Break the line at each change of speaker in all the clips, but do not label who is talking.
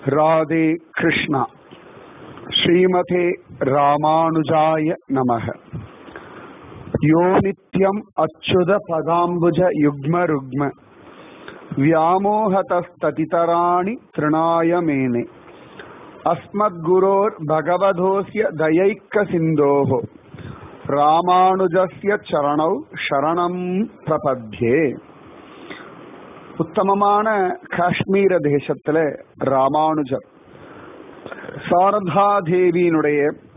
ராதே கிருஷ்ணா ஸ்ரீமதே ராமானுஜாய நமக யோ நித்யம் அச்சுத பதாம்புஜ யுக்ம ருக்ம व्यामोहतस्ततितराणि तृणाय मेने अस्मद्गुरोर्भगवधोऽस्य दयैकसिन्धोः ராமானுஜஸ்ய சரணௌ சரணம் பிரபத்யே உத்தமமான காஷ்மீர தேசத்துல ராமானுஜர் சாரதா தேவியினுடைய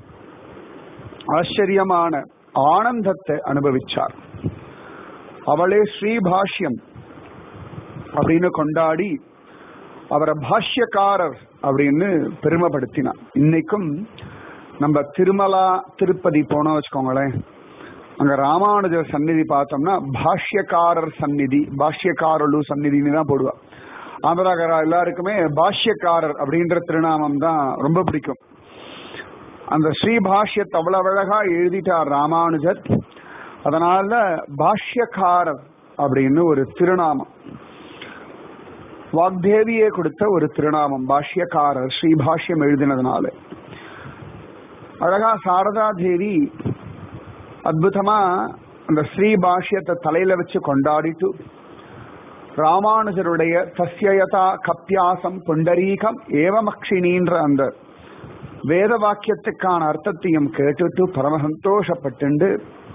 ஆச்சரியமான ஆனந்தத்தை அனுபவிச்சார் அவளே ஸ்ரீபாஷ்யம் அப்படின்னு கொண்டாடி அவரை பாஷ்யக்காரர் அப்படின்னு பெருமைப்படுத்தினார் இன்னைக்கும் நம்ம திருமலா திருப்பதி போனோம் வச்சுக்கோங்களேன் அங்க ராமானுஜர் சந்நிதி பார்த்தோம்னா பாஷ்யக்காரர் சந்நிதி பாஷ்யக்காரலு சந்நிதினு தான் போடுவா ஆந்திராகரா எல்லாருக்குமே பாஷ்யக்காரர் அப்படின்ற திருநாமம் தான் ரொம்ப பிடிக்கும் அந்த ஸ்ரீபாஷ்யத்தை அவ்வளவு அழகா எழுதிட்டார் ராமானுஜர் அதனால பாஷ்யக்காரர் அப்படின்னு ஒரு திருநாமம் வாக்தேவியே கொடுத்த ஒரு திருநாமம் பாஷ்யக்காரர் ஸ்ரீபாஷ்யம் எழுதினதுனால அழகா சாரதா தேவி அற்புதமா அந்த ஸ்ரீ பாஷ்யத்தை தலையில வச்சு கொண்டாடிட்டு ராமானுஜருடைய தஸ்யயதா கப்பியாசம் புண்டரீகம் ஏவமக்ஷினின்ற அந்த வேத வாக்கியத்துக்கான அர்த்தத்தையும் கேட்டுட்டு பரம சந்தோஷப்பட்டு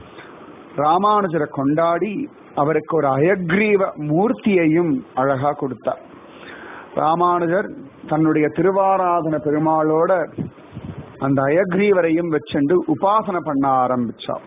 ராமானுஜரை கொண்டாடி அவருக்கு ஒரு அயக்ரீவ மூர்த்தியையும் அழகா கொடுத்தார் ராமானுஜர் தன்னுடைய திருவாராதன பெருமாளோட அந்த அயக்ரீவரையும் வச்சுண்டு உபாசனை பண்ண ஆரம்பிச்சார்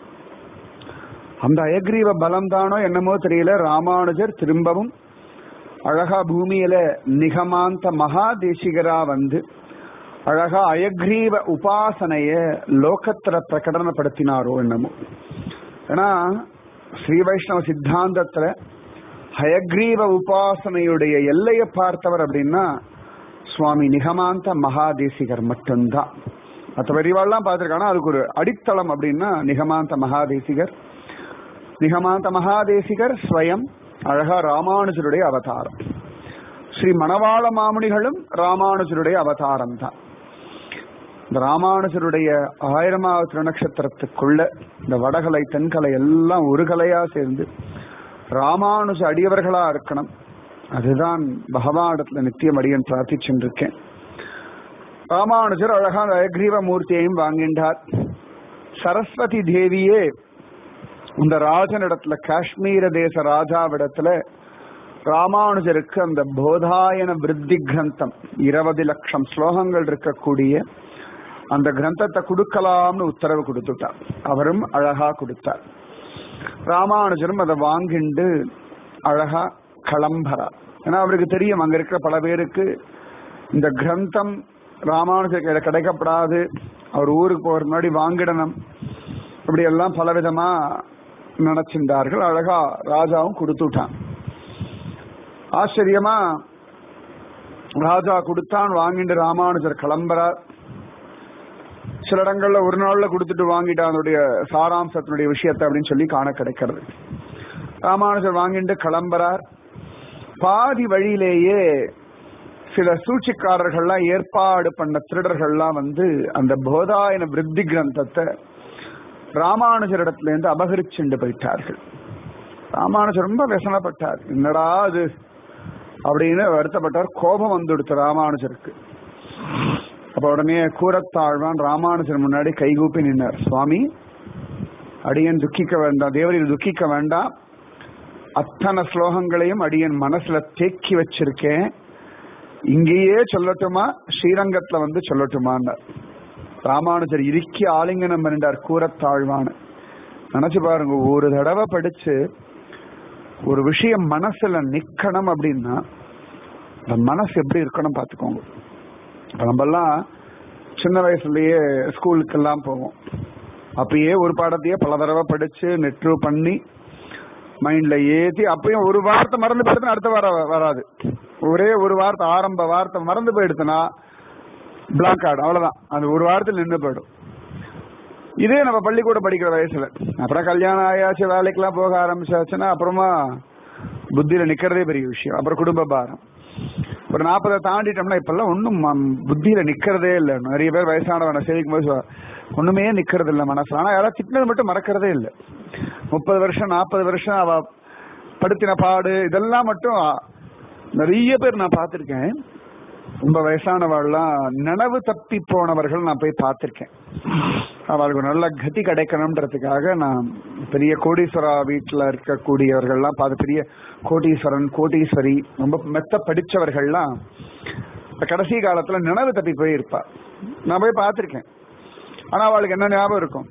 அந்த அயக்ரீவ பலம் தானோ என்னமோ தெரியல ராமானுஜர் திரும்பவும் அழகா பூமியில நிகமாந்த மகா தேசிகரா வந்து அழகா அயக்ரீவ உபாசனைய லோகத்துல பிரகடனப்படுத்தினாரோ என்னமோ ஏன்னா ஸ்ரீ வைஷ்ணவ சித்தாந்தத்துல ஹயக்ரீவ உபாசனையுடைய எல்லையை பார்த்தவர் அப்படின்னா சுவாமி நிகமாந்த மகாதேசிகர் மட்டும்தான் மற்ற பெரியவாள்லாம் பார்த்துருக்காங்க அதுக்கு ஒரு அடித்தளம் அப்படின்னா நிகமாந்த மகாதேசிகர் நிகமாந்த மகாதேசிகர் ஸ்வயம் அழகா ராமானுஜருடைய அவதாரம் ஸ்ரீ மணவாள மாமுனிகளும் ராமானுஜருடைய அவதாரம் தான் இந்த ராமானுஜருடைய ஆயிரமாவது திருநக்ஷத்திரத்துக்குள்ள இந்த வடகலை தென்கலை எல்லாம் ஒரு கலையா சேர்ந்து ராமானுஜ அடியவர்களா இருக்கணும் அதுதான் பகவானிடத்துல நித்தியம் அடியன் பிரார்த்திச்சுருக்கேன் ராமானுஜர் அழகான அயக்ரீவ மூர்த்தியையும் வாங்கின்றார் சரஸ்வதி தேவியே இந்த ராஜனிடத்துல காஷ்மீர தேச ராஜாவிடத்துல ராமானுஜருக்கு அந்த போதாயன விருத்தி கிரந்தம் இருபது லட்சம் ஸ்லோகங்கள் இருக்கக்கூடிய அந்த கிரந்தத்தை கொடுக்கலாம்னு உத்தரவு கொடுத்துட்டார் அவரும் அழகா கொடுத்தார் ராமானுஜரும் அதை வாங்கிண்டு அழகா கிளம்புறார் ஏன்னா அவருக்கு தெரியும் அங்க இருக்கிற பல பேருக்கு இந்த கிரந்தம் ராமானுஜருக்கு கிடைக்கப்படாது அவர் ஊருக்கு போகிற முன்னாடி வாங்கிடணும் இப்படி எல்லாம் பலவிதமா நினைச்சிருந்தார்கள் அழகா ராஜாவும் கொடுத்துட்டான் ஆச்சரியமா ராஜா கொடுத்தான் வாங்கிட்டு ராமானுஜர் கிளம்புறார் சில இடங்கள்ல ஒரு நாள்ல கொடுத்துட்டு வாங்கிட்டான் அதனுடைய சாராம்சத்தினுடைய விஷயத்தை அப்படின்னு சொல்லி காண கிடைக்கிறது ராமானுஜர் வாங்கிட்டு கிளம்புறார் பாதி வழியிலேயே சில சூழ்ச்சிக்காரர்கள்லாம் ஏற்பாடு பண்ண திருடர்கள்லாம் வந்து அந்த போதாயன விருத்தி கிரந்தத்தை ராமானுஜரிடத்துல இருந்து அபகரிச்சுண்டு போயிட்டார்கள் ராமானுஜர் ரொம்ப व्यசனப்பட்டார் என்னடா அது அப்படின்னு வருத்தப்பட்டார் கோபம் வந்துடுத்து ராமானுஜருக்கு அப்ப உடனே கூறத்தாழ்வான் ராமானுஜர் முன்னாடி கைகூப்பி நின்னார் சுவாமி அடியன் துக்கிக்க வேண்டாம் தேவரில் துக்கிக்க வேண்டாம் அத்தனை ஸ்லோகங்களையும் அடியன் மனசுல தேக்கி வச்சிருக்கேன் இங்கேயே சொல்லட்டுமா ஸ்ரீரங்கத்துல வந்து சொல்லட்டுமான்னார் ராமானுஜர் இறுக்கி ஆலிங்கனம் பண்ணிட்டார் கூறத்தாழ்வான நினைச்சு பாருங்க ஒரு தடவை படிச்சு ஒரு விஷயம் மனசுல நிக்கணும் அப்படின்னா அந்த மனசு எப்படி இருக்கணும் பாத்துக்கோங்க இப்ப நம்மெல்லாம் சின்ன வயசுலயே ஸ்கூலுக்கெல்லாம் போவோம் அப்பயே ஒரு பாடத்தையே பல தடவை படிச்சு நெட்ரு பண்ணி மைண்ட்ல ஏத்தி அப்பயும் ஒரு வார்த்தை மறந்து போயிடுதுன்னா அடுத்த வாரம் வராது ஒரே ஒரு வார்த்தை ஆரம்ப வார்த்தை மறந்து போயிடுச்சுன்னா பிளாக் ஆடும் அவ்வளவுதான் அந்த ஒரு வாரத்தில் நின்று போயிடும் இதே நம்ம பள்ளிக்கூடம் படிக்கிற வயசுல அப்புறம் கல்யாணம் ஆயாச்சு வேலைக்கெல்லாம் போக ஆரம்பிச்சாச்சுன்னா அப்புறமா புத்தியில நிக்கிறதே பெரிய விஷயம் அப்புறம் குடும்ப பாரம் ஒரு நாற்பதை தாண்டிட்டோம்னா இப்பெல்லாம் ஒன்றும் புத்தியில நிக்கிறதே இல்லை நிறைய பேர் வயசானவனை சேவிக்கும் போது சொல்லுவா, ஒண்ணுமே நிக்கிறது இல்லை மனசுல ஆனா யாராவது திட்டினது மட்டும் மறக்கிறதே இல்லை முப்பது வருஷம் நாற்பது வருஷம் அவ படுத்தின பாடு இதெல்லாம் மட்டும் நிறைய பேர் நான் பார்த்திருக்கேன் ரொம்ப வயசானவாள்லாம் நினைவு தப்பி போனவர்கள் நான் போய் பார்த்திருக்கேன் அவளுக்கு ஒரு நல்ல கதி கிடைக்கணுன்றதுக்காக நான் பெரிய கோடீஸ்வரா வீட்டுல இருக்கக்கூடியவர்கள்லாம் பார்த்து பெரிய கோடீஸ்வரன் கோடீஸ்வரி ரொம்ப மெத்த படிச்சவர்கள்லாம் இப்ப கடைசி காலத்துல நினைவு தப்பி போயிருப்பா நான் போய் பார்த்திருக்கேன் ஆனா அவளுக்கு என்ன ஞாபகம் இருக்கும்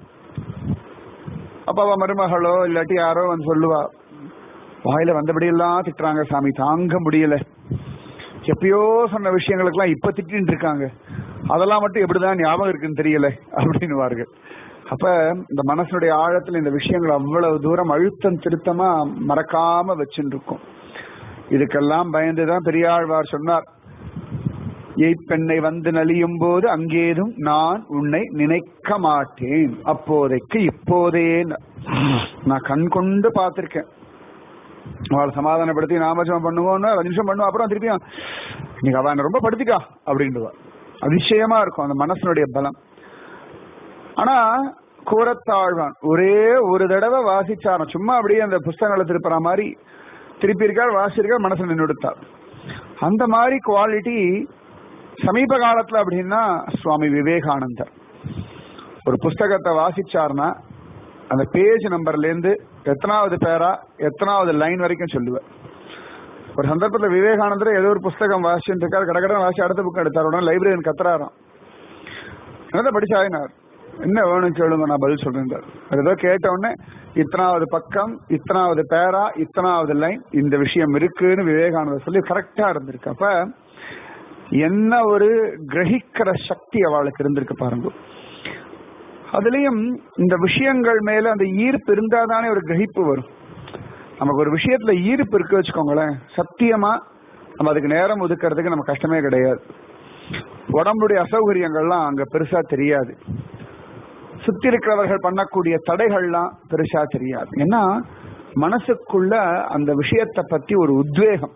அப்ப அவ மருமகளோ இல்லாட்டி யாரோ வந்து சொல்லுவா வாயில வந்தபடி எல்லாம் திட்டுறாங்க சாமி தாங்க முடியல எப்பயோ சொன்ன விஷயங்களுக்கெல்லாம் இப்ப திட்டின்னு இருக்காங்க அதெல்லாம் மட்டும் எப்படிதான் ஞாபகம் இருக்குன்னு தெரியல அப்படின்னுவார்கள் அப்ப இந்த மனசனுடைய ஆழத்துல இந்த விஷயங்கள் அவ்வளவு தூரம் அழுத்தம் திருத்தமா மறக்காம வச்சுட்டு இருக்கும் இதுக்கெல்லாம் பயந்துதான் பெரியாழ்வார் சொன்னார் எய்ப்பெண்ணை வந்து நலியும் போது அங்கேதும் நான் உன்னை நினைக்க மாட்டேன் அப்போதைக்கு இப்போதே நான் கண் கொண்டு பார்த்திருக்கேன் அவளை சமாதானப்படுத்தி நாமஜம் பண்ணுவோம்னு அஞ்சு நிமிஷம் பண்ணுவோம் அப்புறம் திருப்பியும் நீங்க அவ என்ன ரொம்ப படுத்திட்டா அப்படின்டுவா அதிசயமா இருக்கும் அந்த மனசனுடைய பலம் ஆனா கூறத்தாழ்வான் ஒரே ஒரு தடவை வாசிச்சாராம் சும்மா அப்படியே அந்த புஸ்தகங்களை திருப்புற மாதிரி திருப்பி இருக்கார் வாசிச்சிருக்கார் மனசு நின்றுடுத்தார் அந்த மாதிரி குவாலிட்டி சமீப காலத்துல அப்படின்னா சுவாமி விவேகானந்தர் ஒரு புஸ்தகத்தை வாசிச்சார்னா அந்த பேஜ் நம்பர்ல இருந்து எத்தனாவது பேரா எத்தனாவது லைன் வரைக்கும் சொல்லுவேன் ஒரு சந்தர்ப்பத்தில் விவேகானந்தர் ஏதோ ஒரு புஸ்தகம் வாசிச்சுட்டு இருக்காரு கடற்கடன் வாசி அடுத்த புக் எடுத்தார் உடனே லைப்ரரியன் கத்துறாராம் என்னதான் படிச்சாயினார் என்ன வேணும் கேளுங்க நான் பதில் சொல்றேன் அது ஏதோ கேட்ட உடனே இத்தனாவது பக்கம் இத்தனாவது பேரா இத்தனாவது லைன் இந்த விஷயம் இருக்குன்னு விவேகானந்தர் சொல்லி கரெக்டா இருந்திருக்கு அப்ப என்ன ஒரு கிரகிக்கிற சக்தி அவளுக்கு இருந்திருக்கு பாருங்க அதுலயும் இந்த விஷயங்கள் மேல அந்த ஈர்ப்பு இருந்தாதானே ஒரு கிரகிப்பு வரும் நமக்கு ஒரு விஷயத்துல ஈர்ப்பு இருக்கு வச்சுக்கோங்களேன் சத்தியமா நம்ம அதுக்கு நேரம் ஒதுக்கிறதுக்கு நம்ம கஷ்டமே கிடையாது உடம்புடைய அசௌகரியங்கள்லாம் அங்க பெருசா தெரியாது சுத்தி இருக்கிறவர்கள் பண்ணக்கூடிய தடைகள்லாம் பெருசா தெரியாது ஏன்னா மனசுக்குள்ள அந்த விஷயத்தை பத்தி ஒரு உத்வேகம்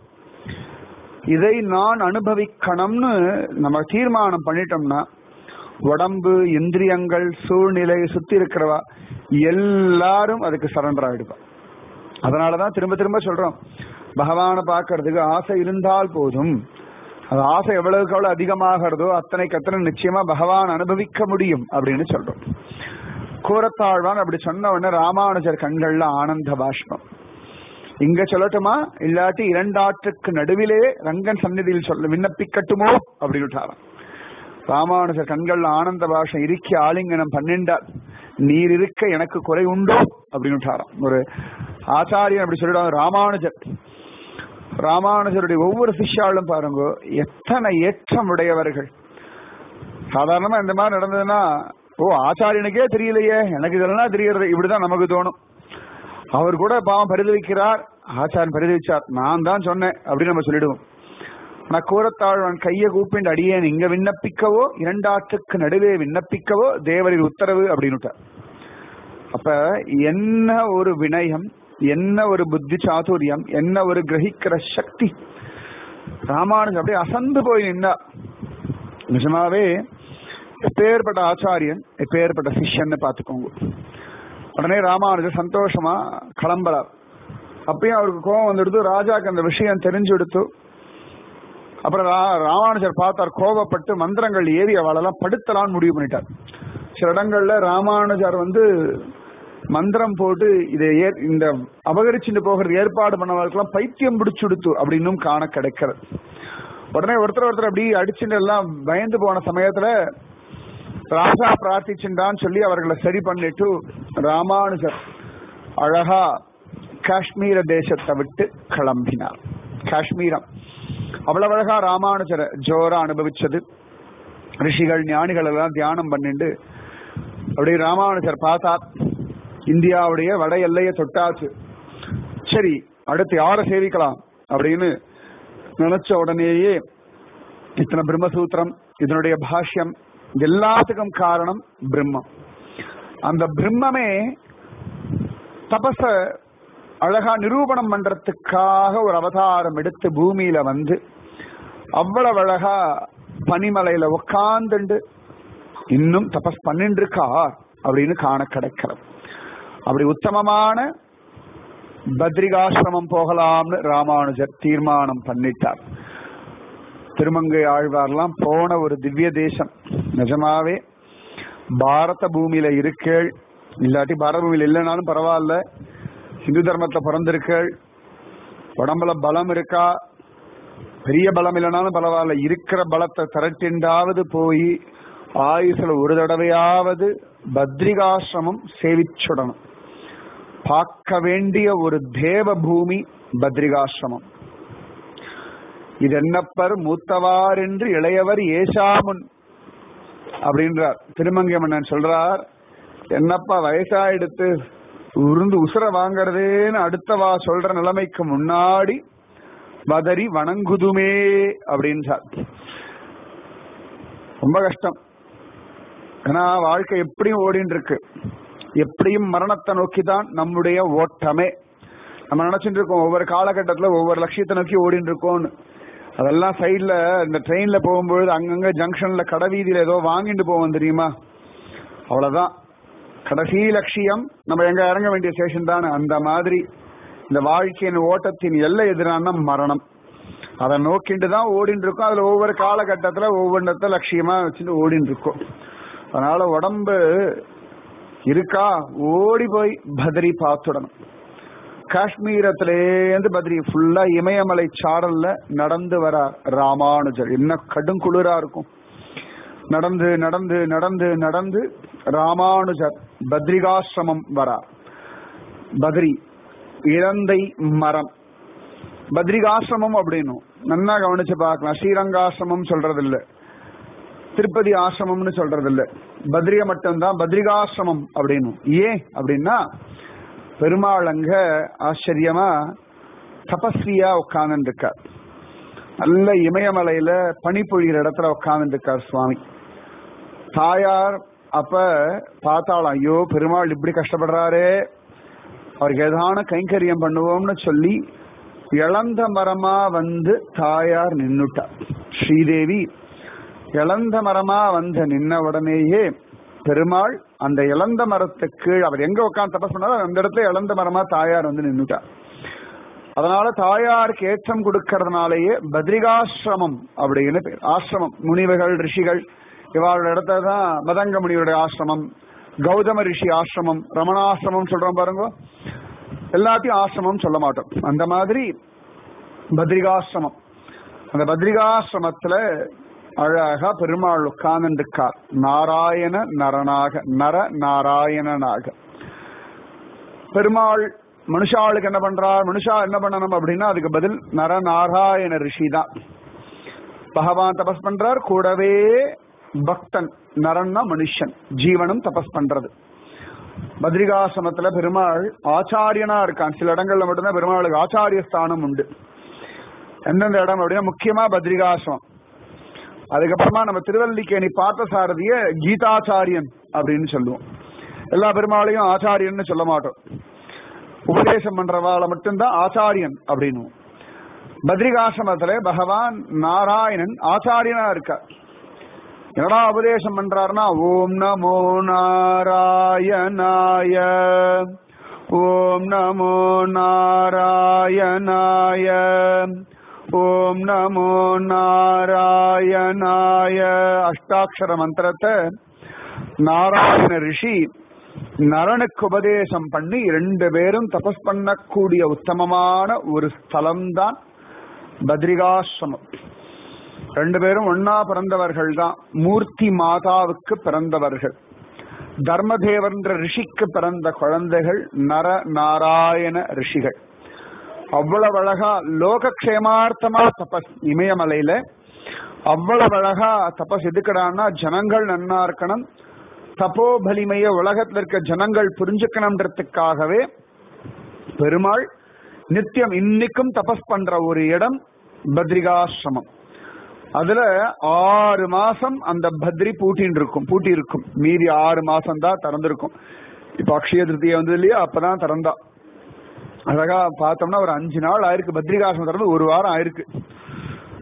இதை நான் அனுபவிக்கணும்னு நம்ம தீர்மானம் பண்ணிட்டோம்னா உடம்பு இந்திரியங்கள் சூழ்நிலை சுத்தி இருக்கிறவா எல்லாரும் அதுக்கு சரண்டர் ஆயிடுவா அதனாலதான் திரும்ப திரும்ப சொல்றோம் பகவானை பார்க்கறதுக்கு ஆசை இருந்தால் போதும் அது ஆசை எவ்வளவுக்கு எவ்வளவு அதிகமாகிறதோ அத்தனைக்கு அத்தனை நிச்சயமா பகவான் அனுபவிக்க முடியும் அப்படின்னு சொல்றோம் கூரத்தாழ்வான் அப்படி சொன்ன உடனே ராமானுஜர் கண்கள்ல ஆனந்த பாஷ்பம் இங்க சொல்லட்டுமா இல்லாட்டி இரண்டாற்றுக்கு நடுவிலே ரங்கன் சந்நிதியில் சொல்ல விண்ணப்பிக்கட்டுமோ அப்படின்னு விட்டாராம் ராமானுஜர் கண்கள்ல ஆனந்த பாஷம் இறுக்கி ஆலிங்கனம் பன்னெண்டார் நீர் இருக்க எனக்கு குறை உண்டோ அப்படின்னு விட்டாராம் ஒரு ஆச்சாரியன் அப்படி சொல்லிடுவாங்க ராமானுஜர் ராமானுஜருடைய ஒவ்வொரு சிஷ்யாலும் பாருங்க எத்தனை ஏற்றம் உடையவர்கள் சாதாரணமா இந்த மாதிரி நடந்ததுன்னா ஓ ஆச்சாரியனுக்கே தெரியலையே எனக்கு இதெல்லாம் தெரியறது இப்படிதான் நமக்கு தோணும் அவர் கூட பாவம் பரிதவிக்கிறார் ஆச்சாரியன் பரிதவிச்சார் நான் தான் சொன்னேன் அப்படின்னு நம்ம சொல்லிடுவோம் ஆனா கூறத்தாழ்வான் கையை கூப்பிண்டு அடியேன் இங்க விண்ணப்பிக்கவோ இரண்டாற்றுக்கு நடுவே விண்ணப்பிக்கவோ தேவரின் உத்தரவு அப்படின்னு அப்ப என்ன ஒரு வினயம் என்ன ஒரு புத்தி சாதுரியம் என்ன ஒரு கிரகிக்கிற சக்தி ராமானுஜன் அப்படியே அசந்து போய் நின்றா நிஜமாவே எப்பேற்பட்ட ஆச்சாரியன் எப்பேற்பட்ட சிஷ்யன்னு பார்த்துக்கோங்க உடனே ராமானுஜர் சந்தோஷமா கிளம்புறார் அப்பயும் அவருக்கு கோபம் வந்துடுத்து ராஜாக்கு அந்த விஷயம் தெரிஞ்சு எடுத்து அப்புறம் ராமானுஜர் பார்த்தார் கோபப்பட்டு மந்திரங்கள் ஏறி அவளெல்லாம் படுத்தலான்னு முடிவு பண்ணிட்டார் சில இடங்கள்ல ராமானுஜர் வந்து மந்திரம் போட்டு இதை இந்த அபகரிச்சுட்டு போகிறது ஏற்பாடு பண்ணவர்களுக்கெல்லாம் பைத்தியம் பிடிச்சுடுத்து அப்படின்னும் காண கிடைக்கிறது உடனே ஒருத்தர் ஒருத்தர் அப்படி அடிச்சுட்டு எல்லாம் பயந்து போன சமயத்துல ராஜா பிரார்த்திச்சுட்டான்னு சொல்லி அவர்களை சரி பண்ணிட்டு ராமானுஜர் அழகா காஷ்மீர தேசத்தை விட்டு கிளம்பினார் காஷ்மீரம் அவ்வளவு அழகா ராமானுஜரை ஜோரா அனுபவிச்சது ரிஷிகள் ஞானிகள் எல்லாம் தியானம் பண்ணிட்டு அப்படியே ராமானுஜர் பார்த்தார் இந்தியாவுடைய வட எல்லையை தொட்டாச்சு சரி அடுத்து யாரை சேவிக்கலாம் அப்படின்னு நினைச்ச உடனேயே இத்தனை பிரம்மசூத்திரம் இதனுடைய பாஷ்யம் எல்லாத்துக்கும் காரணம் பிரம்மம் அந்த பிரம்மமே தபச அழகா நிரூபணம் பண்றதுக்காக ஒரு அவதாரம் எடுத்து பூமியில வந்து அவ்வளவு அழகா பனிமலையில உட்கார்ந்துண்டு இன்னும் தபஸ் பண்ணிட்டு இருக்கா அப்படின்னு காண கிடைக்கிறது அப்படி உத்தமமான பத்ரிகாசிரமம் போகலாம்னு ராமானுஜர் தீர்மானம் பண்ணிட்டார் திருமங்கை ஆழ்வார்லாம் போன ஒரு திவ்ய தேசம் நிஜமாவே பாரத பூமியில இருக்கேள் இல்லாட்டி பாரத பூமியில இல்லைனாலும் பரவாயில்ல இந்து தர்மத்துல பிறந்திருக்கேள் உடம்புல பலம் இருக்கா பெரிய பலம் இல்லைனாலும் பரவாயில்ல இருக்கிற பலத்தை திரட்டிண்டாவது போய் ஆயுசுல ஒரு தடவையாவது பத்ரிகாசிரமம் சேவிச்சுடணும் பார்க்க வேண்டிய ஒரு தேவ பூமி பத்ரிகாசிரமம் இது என்னப்பர் மூத்தவார் என்று இளையவர் ஏசாமுன் அப்படின்றார் திருமங்கை மன்னன் சொல்றார் என்னப்பா வயசாயிடுத்து உருந்து உசுர வாங்கறதேன்னு அடுத்தவா சொல்ற நிலைமைக்கு முன்னாடி வதறி வணங்குதுமே அப்படின்றார் ரொம்ப கஷ்டம் ஏன்னா வாழ்க்கை எப்படியும் ஓடின்னு இருக்கு எப்படியும் மரணத்தை நோக்கி தான் நம்முடைய ஓட்டமே நம்ம நினைச்சிட்டு இருக்கோம் ஒவ்வொரு காலகட்டத்துல ஒவ்வொரு லட்சியத்தை நோக்கி ஓடின்னு இருக்கோம்னு அதெல்லாம் சைட்ல இந்த ட்ரெயின்ல போகும்பொழுது அங்கங்க ஜங்ஷன்ல கடைவீதியில ஏதோ வாங்கிட்டு போவோம் தெரியுமா அவ்வளவுதான் கடைசி லட்சியம் நம்ம எங்க இறங்க வேண்டிய ஸ்டேஷன் தானே அந்த மாதிரி இந்த வாழ்க்கையின் ஓட்டத்தின் எல்லை எதிரான மரணம் அதை நோக்கிட்டு தான் ஓடிட்டு இருக்கோம் அதுல ஒவ்வொரு காலகட்டத்துல ஒவ்வொன்றத்த லட்சியமா வச்சுட்டு ஓடிட்டு இருக்கோம் அதனால உடம்பு இருக்கா ஓடி போய் பத்ரி பார்த்துடணும் காஷ்மீரத்திலேருந்து பத்ரி ஃபுல்லா இமயமலை சாரல்ல நடந்து வர ராமானுஜர் என்ன கடும் குளிரா இருக்கும் நடந்து நடந்து நடந்து நடந்து ராமானுஜர் பத்ரிகாசிரமம் வரார் பத்ரி இழந்தை மரம் பத்ரிகாசிரமம் அப்படின்னும் நல்லா கவனிச்சு பார்க்கலாம் ஸ்ரீரங்காசிரமம் சொல்றது இல்ல திருப்பதி ஆசிரமம்னு சொல்றது இல்ல பத்ரிய மட்டும்தான் பத்ரிகாசிரமம் அப்படின்னும் ஏன் அப்படின்னா பெருமாள் அங்க ஆச்சரியமா தபஸ்வியா உட்கார்ந்து இருக்கார் நல்ல இமயமலையில பனி பொழிகிற இடத்துல உட்கார்ந்து இருக்கார் சுவாமி தாயார் அப்ப பார்த்தாலும் ஐயோ பெருமாள் இப்படி கஷ்டப்படுறாரே அவருக்கு ஏதான கைங்கரியம் பண்ணுவோம்னு சொல்லி இளந்த மரமா வந்து தாயார் நின்னுட்டார் ஸ்ரீதேவி இளந்த மரமா வந்து நின்ன உடனேயே பெருமாள் அந்த இளந்த மரத்துக்கு அவர் எங்க உட்காந்து தபஸ் பண்ணாரோ அந்த இடத்துல இளந்த மரமா தாயார் வந்து நின்னுட்டார் அதனால தாயாருக்கு ஏற்றம் கொடுக்கறதுனாலேயே பத்ரிகாசிரமம் அப்படின்னு பேர் ஆசிரமம் முனிவர்கள் ரிஷிகள் இவரோட இடத்துல தான் மதங்க முனிவருடைய ஆசிரமம் கௌதம ரிஷி ஆசிரமம் ரமணாசிரமம் சொல்றோம் பாருங்க எல்லாத்தையும் ஆசிரமம் சொல்ல மாட்டோம் அந்த மாதிரி பத்ரிகாசிரமம் அந்த பத்ரிகாசிரமத்துல அழகா பெருமாள் உட்கார்ந்துருக்கார் நாராயண நரனாக நர நாராயணனாக பெருமாள் மனுஷாளுக்கு என்ன பண்றார் மனுஷா என்ன பண்ணணும் அப்படின்னா அதுக்கு பதில் நரநாராயண ரிஷி தான் பகவான் தபஸ் பண்றார் கூடவே பக்தன் நரன்னா மனுஷன் ஜீவனும் தபஸ் பண்றது பத்ரிகாசிரமத்துல பெருமாள் ஆச்சாரியனா இருக்கான் சில இடங்கள்ல மட்டும்தான் பெருமாளுக்கு ஆச்சாரிய ஸ்தானம் உண்டு எந்தெந்த இடம் அப்படின்னா முக்கியமா பத்ரிகாசிரமம் அதுக்கப்புறமா நம்ம திருவல்லிக்கேணி பார்த்த சாரதிய கீதாச்சாரியன் அப்படின்னு சொல்லுவோம் எல்லா பெருமாளையும் ஆச்சாரியன்னு சொல்ல மாட்டோம் உபதேசம் பண்றவாளை மட்டும்தான் ஆச்சாரியன் அப்படின்னு பத்ரிகாசிரமத்துல பகவான் நாராயணன் ஆச்சாரியனா இருக்கார் என்னடா உபதேசம் பண்றாருன்னா ஓம் நமோ நாராயணாய ஓம் நமோ நாராயணாய ஓம் நமோ நாராயணாய அஷ்டாட்சர மந்திரத்தை நாராயண ரிஷி நரனுக்கு உபதேசம் பண்ணி ரெண்டு பேரும் தபஸ் பண்ணக்கூடிய உத்தமமான ஒரு ஸ்தலம்தான் பத்ரிகாசிரமம் ரெண்டு பேரும் ஒன்னா பிறந்தவர்கள் தான் மூர்த்தி மாதாவுக்கு பிறந்தவர்கள் தர்மதேவன்ற ரிஷிக்கு பிறந்த குழந்தைகள் நர நாராயண ரிஷிகள் அவ்வளவு அழகா லோகக்ஷேமார்த்தமா தபஸ் இமயமலையில அவ்வளவு அழகா தபஸ் எதுக்கடான்னா ஜனங்கள் நன்னா இருக்கணும் தப்போ பலிமைய உலகத்துல இருக்க ஜனங்கள் புரிஞ்சுக்கணும்ன்றதுக்காகவே பெருமாள் நித்தியம் இன்னைக்கும் தபஸ் பண்ற ஒரு இடம் பத்ரிகாசிரமம் அதுல ஆறு மாசம் அந்த பத்ரி பூட்டின்னு இருக்கும் பூட்டி இருக்கும் மீதி ஆறு மாசம் தான் திறந்திருக்கும் இப்ப அக்ஷய திருத்திய வந்தது இல்லையா அப்பதான் திறந்தா அழகா பார்த்தோம்னா ஒரு அஞ்சு நாள் ஆயிருக்கு பத்ரிகாசிரமம் திறந்து ஒரு வாரம் ஆயிருக்கு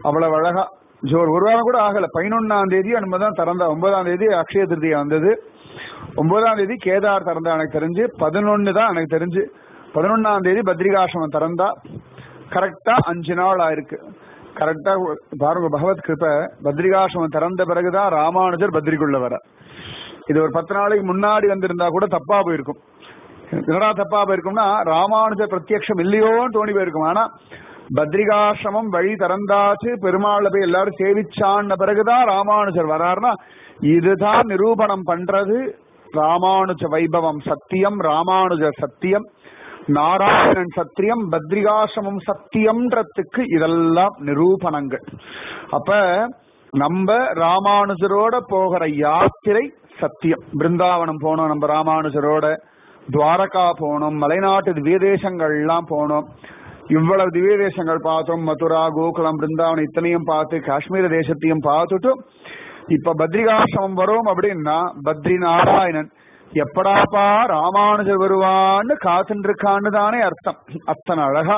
அவ்வளவு அழகா ஜோர் ஒரு வாரம் கூட ஆகல பதினொன்னாம் தேதி நம்ம தான் திறந்தா ஒன்பதாம் தேதி அக்ஷய திருதியா வந்தது ஒன்பதாம் தேதி கேதார் திறந்தா எனக்கு தெரிஞ்சு பதினொன்னு தான் எனக்கு தெரிஞ்சு பதினொன்னாம் தேதி பத்ரிகாசிரமம் திறந்தா கரெக்டா அஞ்சு நாள் ஆயிருக்கு கரெக்டா பாருங்க பகவத் கிருப்ப பத்ரிகாசிரமம் திறந்த பிறகுதான் ராமானுஜர் பத்ரிக்குள்ள வர இது ஒரு பத்து நாளைக்கு முன்னாடி வந்திருந்தா கூட தப்பா போயிருக்கும் என்னடா தப்பா போயிருக்கும்னா ராமானுஜர் பிரத்யக்ஷம் இல்லையோன்னு தோணி போயிருக்கும் ஆனா பத்ரிகாசிரமம் வழி திறந்தாச்சு பெருமாளை போய் எல்லாரும் சேவிச்சான்ன பிறகுதான் ராமானுஜர் வராருன்னா இதுதான் நிரூபணம் பண்றது ராமானுஜ வைபவம் சத்தியம் ராமானுஜர் சத்தியம் நாராயணன் சத்தியம் பத்ரிகாசிரமம் சத்தியம்ன்றதுக்கு இதெல்லாம் நிரூபணங்கள் அப்ப நம்ம ராமானுஜரோட போகிற யாத்திரை சத்தியம் பிருந்தாவனம் போனோம் நம்ம ராமானுஜரோட துவாரகா போனோம் மலைநாட்டு திவ்ய தேசங்கள்லாம் போனோம் இவ்வளவு திவ்ய தேசங்கள் பார்த்தோம் மதுரா கோகுலம் பிருந்தாவனம் இத்தனையும் பார்த்து காஷ்மீர தேசத்தையும் பார்த்துட்டு இப்ப பத்ரிகாசிரமம் வரும் அப்படின்னா பத்ரி நாராயணன் எப்படாப்பா ராமானுஜர் வருவான்னு காத்துட்டு இருக்கான்னு தானே அர்த்தம் அத்தனை அழகா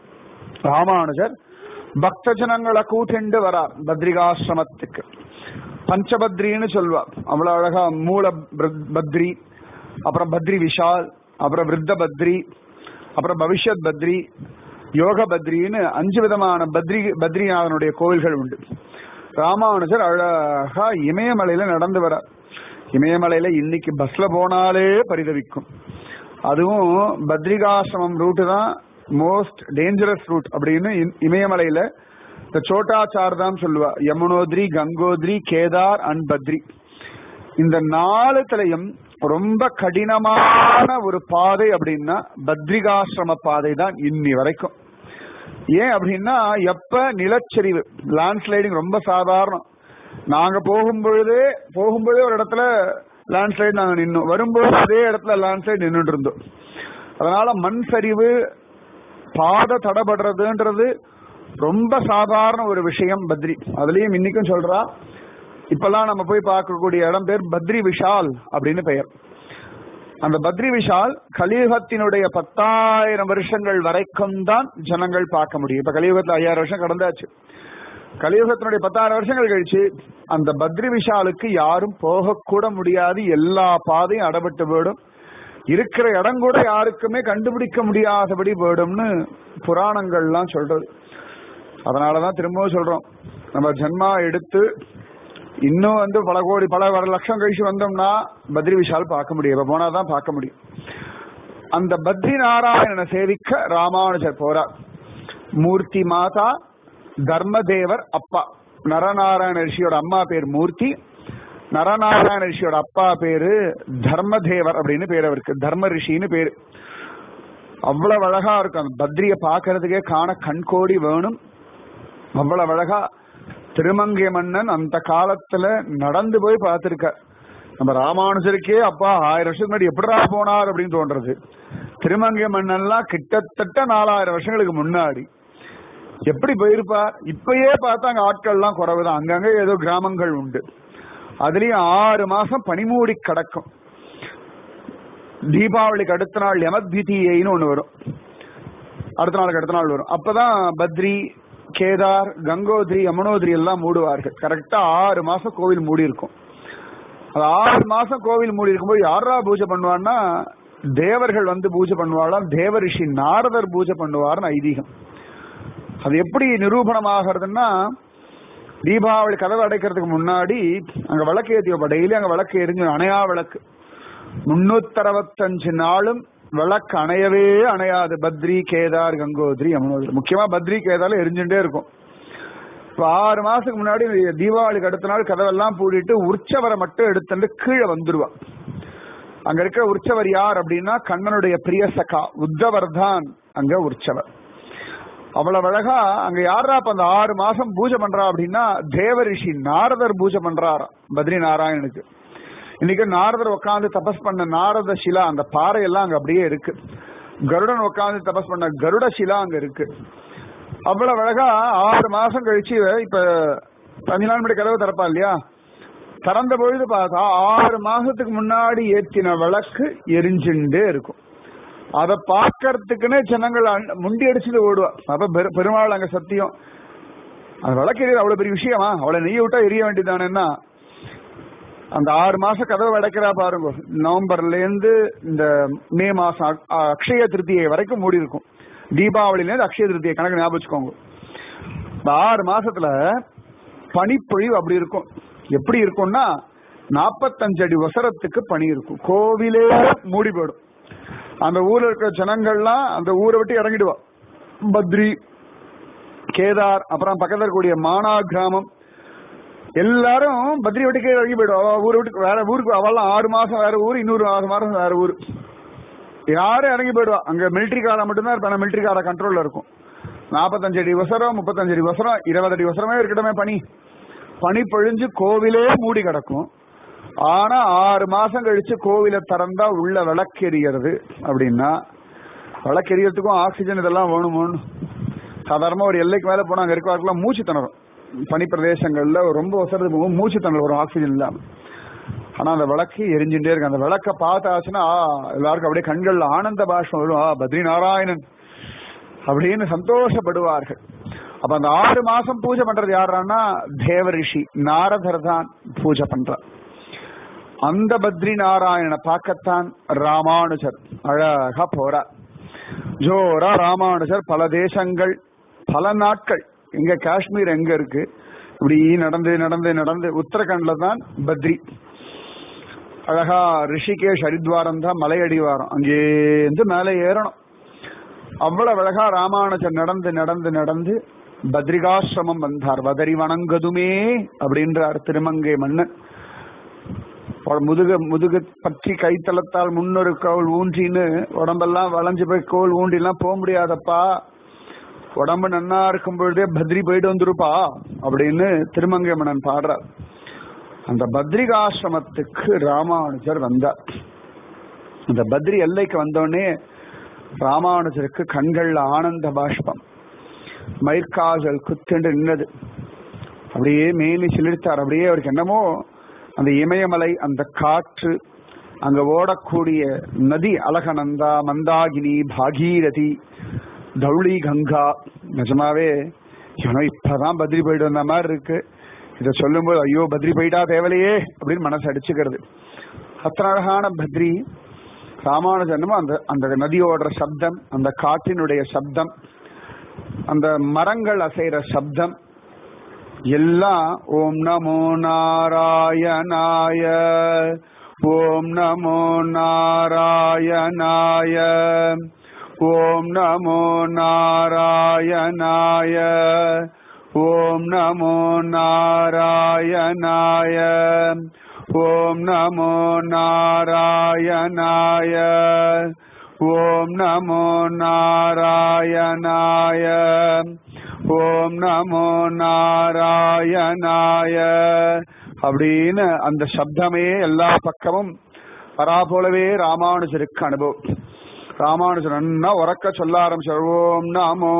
ராமானுஜர் பக்த ஜனங்களை கூட்டிண்டு வரார் பத்ரிகாசிரமத்துக்கு பஞ்சபத்ரின்னு சொல்வார் அவ்வளவு அழகா மூல பிர- பத்ரி அப்புறம் பத்ரி விஷால் அப்புறம் விருத்த பத்ரி அப்புறம் பவிஷ்யத் பத்ரி யோக பத்ரின்னு அஞ்சு விதமான பத்ரி பத்ரிநாதனுடைய கோவில்கள் உண்டு ராமானுஜர் அழகா இமயமலையில நடந்து வரார் இமயமலையில இன்னைக்கு பஸ்ல போனாலே பரிதவிக்கும் அதுவும் பத்ரிகாசிரமம் ரூட்டு தான் மோஸ்ட் டேஞ்சரஸ் ரூட் அப்படின்னு இ- இமயமலையில இந்த சோட்டாச்சார் தான் சொல்லுவா யமுனோத்ரி கங்கோத்ரி கேதார் அண்ட் பத்ரி இந்த நாலுத்துலயும் ரொம்ப கடினமான ஒரு பாதை அப்படின்னா பத்ரிகாசிரம பாதை தான் இன்னி வரைக்கும் ஏன் அப்படின்னா எப்ப நிலச்சரிவு லேண்ட்ஸ்லைடிங் ரொம்ப சாதாரணம் நாங்க போகும்பொழுதே போகும்பொழுதே ஒரு இடத்துல லேண்ட்ஸ்லைட் நாங்க நின்னோம் வரும்போது அதே இடத்துல லேண்ட்ஸ்லைட் நின்றுட்டு இருந்தோம் அதனால மண் சரிவு பாதை தடபடுறதுன்றது ரொம்ப சாதாரண ஒரு விஷயம் பத்ரி அதுலயும் இன்னைக்கும் சொல்றா இப்பெல்லாம் நம்ம போய் பார்க்கக்கூடிய இடம் பேர் பத்ரி விஷால் அப்படின்னு பெயர் அந்த பத்ரி விஷால் கலியுகத்தினுடைய பத்தாயிரம் வருஷங்கள் வரைக்கும் தான் ஜனங்கள் பார்க்க முடியும் இப்ப கலியுகத்துல ஐயாயிரம் வருஷம் கடந்தாச்சு கலியுகத்தினுடைய பத்தாயிரம் வருஷங்கள் கழிச்சு அந்த பத்ரி விஷாலுக்கு யாரும் போகக்கூட முடியாது எல்லா பாதையும் அடபட்டு போயிடும் இருக்கிற இடம் கூட யாருக்குமே கண்டுபிடிக்க முடியாதபடி போயிடும்னு புராணங்கள்லாம் சொல்றது அதனாலதான் திரும்பவும் சொல்றோம் நம்ம ஜென்மா எடுத்து இன்னும் வந்து பல கோடி பல வர லட்சம் கழிச்சு வந்தோம்னா பத்ரி விஷால் பார்க்க முடியும் இப்ப போனாதான் பார்க்க முடியும் அந்த பத்ரி நாராயணனை சேவிக்க ராமானுஜர் போறார் மூர்த்தி மாதா தர்மதேவர் அப்பா நரநாராயண ரிஷியோட அம்மா பேர் மூர்த்தி நரநாராயண ரிஷியோட அப்பா பேரு தர்மதேவர் அப்படின்னு பேர் அவருக்கு தர்ம ரிஷின்னு பேரு அவ்வளவு அழகா இருக்கும் அந்த பத்ரிய பாக்குறதுக்கே காண கண்கோடி வேணும் அவ்வளவு அழகா திருமங்கை மன்னன் அந்த காலத்துல நடந்து போய் பார்த்திருக்கார் நம்ம ராமானுஜருக்கே அப்பா ஆயிரம் வருஷத்துக்கு முன்னாடி எப்படிடா போனார் அப்படின்னு தோன்றது திருமங்கை மன்னன்லாம் கிட்டத்தட்ட நாலாயிரம் வருஷங்களுக்கு முன்னாடி எப்படி போயிருப்பார் இப்பயே பார்த்தா அங்க ஆட்கள்லாம் குறைவுதான் அங்கங்க ஏதோ கிராமங்கள் உண்டு அதுலயும் ஆறு மாசம் பனிமூடி கிடக்கும் தீபாவளிக்கு அடுத்த நாள் யமத்விதீயைன்னு ஒண்ணு வரும் அடுத்த நாளுக்கு அடுத்த நாள் வரும் அப்பதான் பத்ரி கேதார் கங்கோத்ரி யமுனோத்ரி எல்லாம் மூடுவார்கள் கரெக்டா ஆறு மாசம் கோவில் மூடி இருக்கும் அது ஆறு மாசம் கோவில் மூடி இருக்கும்போது யாரா பூஜை பண்ணுவான்னா தேவர்கள் வந்து பூஜை பண்ணுவாளாம் தேவ ரிஷி நாரதர் பூஜை பண்ணுவார்னு ஐதீகம் அது எப்படி நிரூபணம் ஆகிறதுன்னா தீபாவளி கதவை அடைக்கிறதுக்கு முன்னாடி அங்க விளக்கு ஏத்தி வைப்பா டெய்லி அங்க விளக்கு எரிஞ்சு அணையா விளக்கு முன்னூத்தி நாளும் விளக்கு அணையவே அணையாது பத்ரி கேதார் கங்கோத்ரி யமுனோத்ரி முக்கியமா பத்ரி கேதார்ல எரிஞ்சுட்டே இருக்கும் இப்ப ஆறு மாசத்துக்கு முன்னாடி தீபாவளிக்கு அடுத்த நாள் கதவெல்லாம் பூடிட்டு உற்சவரை மட்டும் எடுத்துட்டு கீழே வந்துருவா அங்க இருக்கிற உற்சவர் யார் அப்படின்னா கண்ணனுடைய பிரிய சகா உத்தவர் தான் அங்க உற்சவர் அவ்வளவு அழகா அங்க யாரா அப்ப அந்த ஆறு மாசம் பூஜை பண்றா அப்படின்னா தேவரிஷி நாரதர் பூஜை பண்றாரா பத்ரி நாராயணனுக்கு இன்னைக்கு நாரதர் உட்காந்து தபஸ் பண்ண நாரத சிலா அந்த பாறை எல்லாம் அங்க அப்படியே இருக்கு கருடன் உட்காந்து தபஸ் பண்ண கருட சிலா அங்க இருக்கு அவ்வளவு அழகா ஆறு மாசம் கழிச்சு இப்ப அஞ்சு நாள் முன்னாடி கதவு திறப்பா இல்லையா திறந்த பொழுது பார்த்தா ஆறு மாசத்துக்கு முன்னாடி ஏற்றின விளக்கு எரிஞ்சுட்டே இருக்கும் அதை பார்க்கறதுக்குன்னே ஜனங்கள் அண்- முண்டி அடிச்சுட்டு ஓடுவா அப்ப பெரு- பெருமாள் அங்க சத்தியம் அந்த விளக்கு எரியது அவ்வளவு பெரிய விஷயமா அவளை நெய்ய விட்டா எரிய வேண்டியதானேன்னா அந்த ஆறு மாசம் கதவை அடைக்கிறா பாருங்க நவம்பர்ல இருந்து இந்த மே மாசம் அக்- அக்ஷய திருத்தியை வரைக்கும் மூடி இருக்கும் தீபாவளில இருந்து அக்ஷய திருத்தியை கணக்கு ஞாபகம் வச்சுக்கோங்க இந்த ஆறு மாசத்துல பனிப்பொழிவு அப்படி இருக்கும் எப்படி இருக்கும்னா நாற்பத்தஞ்சு அடி வசரத்துக்கு பனி இருக்கும் கோவிலே மூடி போயிடும் அந்த ஊர்ல இருக்கிற ஜனங்கள்லாம் அந்த ஊரை விட்டு இறங்கிடுவா பத்ரி கேதார் அப்புறம் பக்கத்துல இருக்கக்கூடிய மானா கிராமம் எல்லாரும் பத்ரி விட்டு கீழே இறங்கி போயிடுவா அவ ஊரை விட்டு வேற ஊருக்கு அவெல்லாம் ஆறு மாசம் வேற ஊர் இன்னொரு ஆறு மாசம் வேற ஊர் யாரும் இறங்கி போயிடுவா அங்க மிலிட்டரி காரை மட்டும்தான் இருப்பாங்க மிலிட்டரி காரை கண்ட்ரோல்ல இருக்கும் நாற்பத்தஞ்சு அடி வசரம் முப்பத்தஞ்சு அடி வசரம் இருபது அடி வசரமே இருக்கட்டுமே பனி பனி பொழிஞ்சு கோவிலே மூடி கிடக்கும் ஆனா ஆறு மாசம் கழிச்சு கோவிலை திறந்தா உள்ள விளக்கெரியறது அப்படின்னா விளக்கெரியறதுக்கும் ஆக்சிஜன் இதெல்லாம் வேணுமோன்னு சாதாரணமா ஒரு எல்லைக்கு மேல போனா அங்க இருக்கவர்களும் மூச்சு திணறும் பனி பிரதேசங்கள்ல ரொம்ப வசரது போகும் மூச்சு திணறல் வரும் ஆக்சிஜன் இல்லாம ஆனா அந்த விளக்கு எரிஞ்சுட்டே இருக்கு அந்த விளக்க பார்த்தாச்சுன்னா ஆ, எல்லாருக்கும் அப்படியே கண்கள்ல ஆனந்த பாஷ்பம் வரும் ஆ பத்ரி நாராயணன் அப்படின்னு சந்தோஷப்படுவார்கள் அப்ப அந்த ஆறு மாசம் பூஜை பண்றது யாருன்னா தேவ ரிஷி நாரதர் தான் பூஜை பண்றார் அந்த பத்ரி நாராயணனை பார்க்கத்தான் ராமானுஜர் அழகா போறார் ஜோரா ராமானுஜர் பல தேசங்கள் பல நாட்கள் எங்க காஷ்மீர் எங்க இருக்கு இப்படி நடந்து நடந்து நடந்து உத்தரகண்ட்ல தான் பத்ரி அழகா ரிஷிகேஷ் ஹரித்வாரம் தான் மலையடிவாரம் அங்கேருந்து மேலே ஏறணும் அவ்வளவு அழகா ராமானுஜர் நடந்து நடந்து நடந்து பத்ரிகாசிரமம் வந்தார் வதரி வணங்கதுமே அப்படின்றார் திருமங்கை மன்னன் அவள் முதுக முதுகு பற்றி கைத்தளத்தால் முன்னொரு கவுள் ஊன்றின்னு உடம்பெல்லாம் வளைஞ்சு போய் கோல் ஊண்டிலாம் போக முடியாதப்பா உடம்பு நன்னா இருக்கும் பொழுதே பத்ரி போயிட்டு வந்துருப்பா அப்படின்னு திருமங்கை மன்னன் பாடுறார் அந்த பத்ரிகாசிரமத்துக்கு ராமானுஜர் வந்தார் அந்த பத்ரி எல்லைக்கு வந்தோடனே ராமானுஜருக்கு கண்கள்ல ஆனந்த பாஷ்பம் மயிர்கால்கள் குத்துண்டு நின்னது அப்படியே மேனி சிலிர்த்தார் அப்படியே அவருக்கு என்னமோ அந்த இமயமலை அந்த காற்று அங்க ஓடக்கூடிய நதி அலகநந்தா மந்தாகினி பாகீரதி தௌளி கங்கா நிஜமாவே இவனோ இப்பதான் பத்ரி போயிட்டு வந்த மாதிரி இருக்கு இதை சொல்லும்போது ஐயோ பத்ரி போயிட்டா தேவலையே அப்படின்னு மனசு அடிச்சுக்கிறது அத்தனை அழகான பத்ரி ராமானுஜனமும் அந்த அந்த நதி ஓடுற சப்தம் அந்த காற்றினுடைய சப்தம் அந்த மரங்கள் அசைற சப்தம் எல்லாம் ஓம் நமோ நாராயணாய ஓம் நமோ நாராயணாய ஓம் நமோ நாராயணாய ஓம் நமோ நாராயணாய ஓம் நமோ நாராயணாய ஓம் நமோ நாராயணாய ஓம் நமோ நாராயணாய அப்படின்னு அந்த சப்தமே எல்லா பக்கமும் வரா போலவே ராமானுஜருக்கு அனுபவம் ராமானுஜர் நன்னா உறக்க சொல்ல ஆரம்பிச்சார் ஓம் நமோ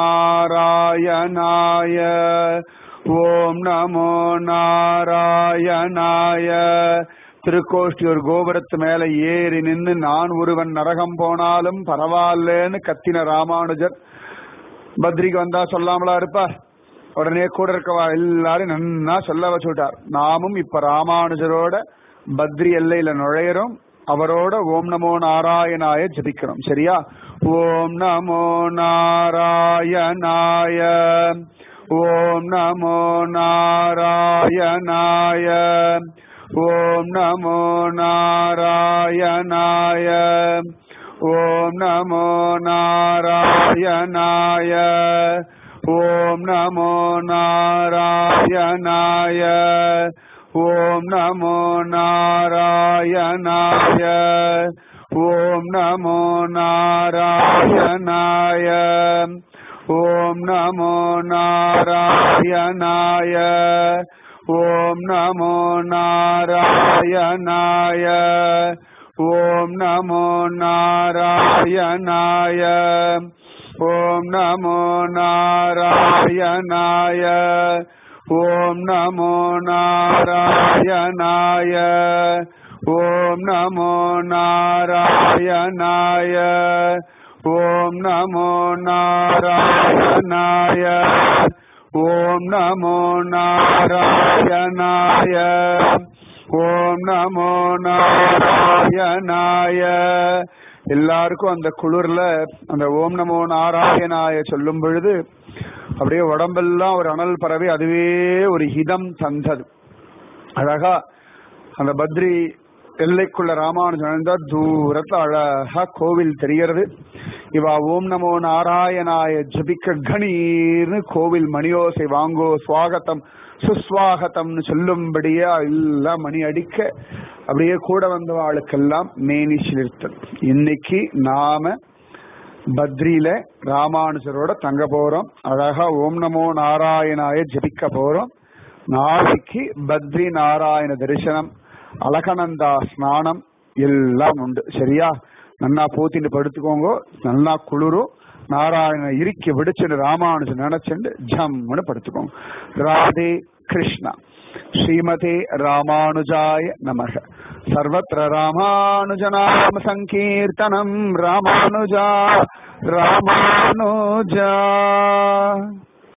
நாராயணாய ஓம் நமோ நாராயணாய திருக்கோஷ்டியூர் கோபுரத்து மேல ஏறி நின்னு நான் ஒருவன் நரகம் போனாலும் பரவாயில்லன்னு கத்தின ராமானுஜர் பத்ரிக்கு வந்தா சொல்லாமலா இருப்பா உடனே கூட இருக்கவா எல்லாரும் நன்னா சொல்ல வச்சுட்டார் நாமும் இப்ப ராமானுஜரோட பத்ரி எல்லையில நுழையிறோம் அவரோட ஓம் நமோ நாராயணாய ஜபிக்கிறோம் சரியா ஓம் நமோ நாராயணாய ஓம் நமோ நாராயணாய ஓம் நமோ நாராயணாய ஓம் நமோ நாராயணாய ஓம் நமோ நாராயணாய ஓம் நமோ நாராயணாய ஓம் நமோ நாராயணாய ஓம் நமோ நாராயணாய ஓம் நமோ நாராயணாய ஓம் நமோ நாராயணாய ஓம் நமோ நாராயணாய ஓம் நமோ நாராயணாய ஓம் நமோ நாராயணாய ஓம் நமோ நாராயணாய ஓம் நமோ நாராயணாய ஓம் நமோ நாராயணாய எல்லாருக்கும் அந்த குளிர்ல அந்த ஓம் நமோ நாராயணாய சொல்லும் பொழுது அப்படியே உடம்பெல்லாம் ஒரு அனல் பறவை அதுவே ஒரு ஹிதம் தந்தது அழகா அந்த பத்ரி எல்லைக்குள்ள ராமானுஜன் இருந்தா தூரத்துல அழகா கோவில் தெரியறது இவா ஓம் நமோ நாராயணாய ஜபிக்க கணீர்னு கோவில் மணியோசை வாங்கோ சுவாகத்தம் சுஸ்வாகத்தம்னு சொல்லும்படியா எல்லாம் மணி அடிக்க அப்படியே கூட வந்தவாளுக்கெல்லாம் மேனி சிலிர்த்தது இன்னைக்கு நாம பத்ரியில ராமானுஜரோட தங்க போறோம் அழகா ஓம் நமோ நாராயணாய ஜபிக்க போறோம் நாளைக்கு பத்ரி நாராயண தரிசனம் அழகனந்தா ஸ்நானம் எல்லாம் உண்டு சரியா நன்னா போத்திட்டு படுத்துக்கோங்க நல்லா குளிரும் நாராயண இறுக்கி விடுச்சுன்னு ராமானுஜன் நினைச்சுட்டு ஜம்முன்னு படுத்துக்கோங்க ராதே கிருஷ்ணா ஸ்ரீமதே ராமானுஜாய நமக சர்வத்திர ராமானுஜநாம சங்கீர்த்தனம் ராமானுஜா ராமானுஜா